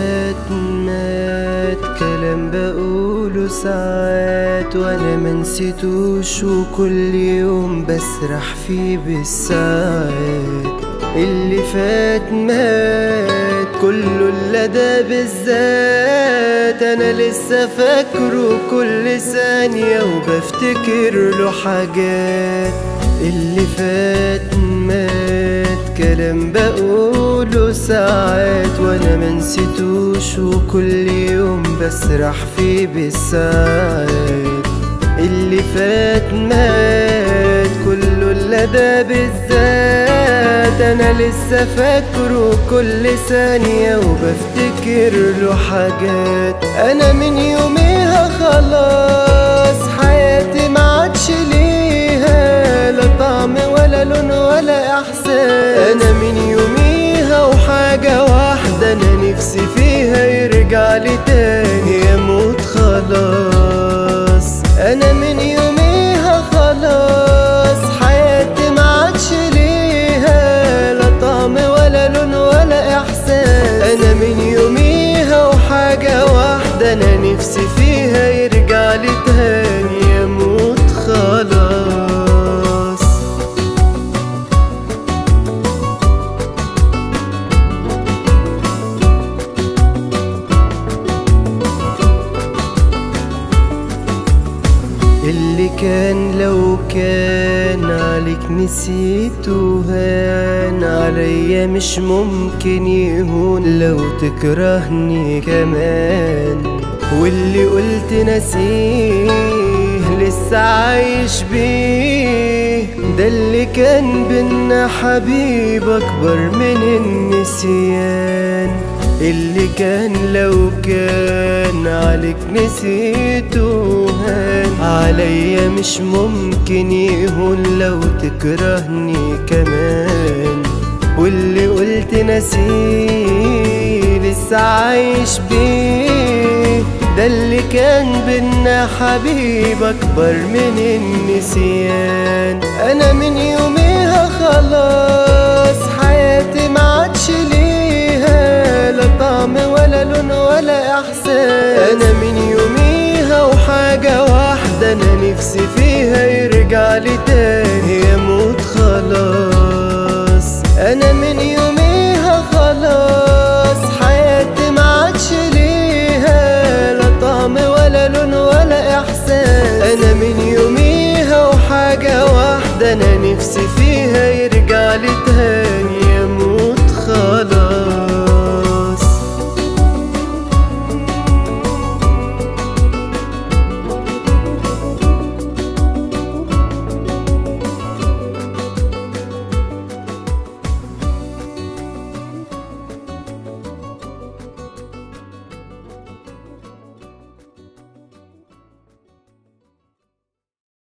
فات مات كلام بقوله ساعات وانا منسيتوش وكل يوم بسرح فيه بالساعات اللي فات مات كله اللي ده بالذات انا لسه فاكره كل ثانية وبفتكر له حاجات اللي فات مات كلام بقوله ساعات وانا منسيتوش وكل يوم بسرح فيه بالساعات اللي فات مات كله اللي ده بالذات انا لسه فاكره كل ثانية وبفتكر له حاجات انا من يوميها خلاص حياتي ما عادش ليها لا طعم ولا لون ولا احساس انا من يوميها وحاجة واحدة انا نفسي فيها يرجع لي تاني يموت خلاص انا من يوميها خلاص حياتي ما عادش ليها لا طعم ولا لون ولا احساس انا من يوميها وحاجة واحدة انا نفسي فيها يرجع لي تاني يموت خلاص اللي كان لو كان عليك نسيته هان عليا مش ممكن يهون لو تكرهني كمان واللي قلت نسيه لسه عايش بيه ده اللي كان بينا حبيب اكبر من النسيان اللي كان لو كان عليك نسيته هان عليا مش ممكن يهون لو تكرهني كمان واللي قلت نسيه لسه عايش بيه ده اللي كان بينا حبيب اكبر من النسيان انا من يوميها خلاص حياتي ما عادش ليها لا طعم ولا لون ولا احساس انا من يوميها وحاجة واحدة انا نفسي فيها يرجع لي تاني يموت خلاص انا من يوميها خلاص حياتي ما عادش ليها لا طعم ولا لون ولا احساس انا من يوميها وحاجة واحدة انا نفسي فيها يرجع لي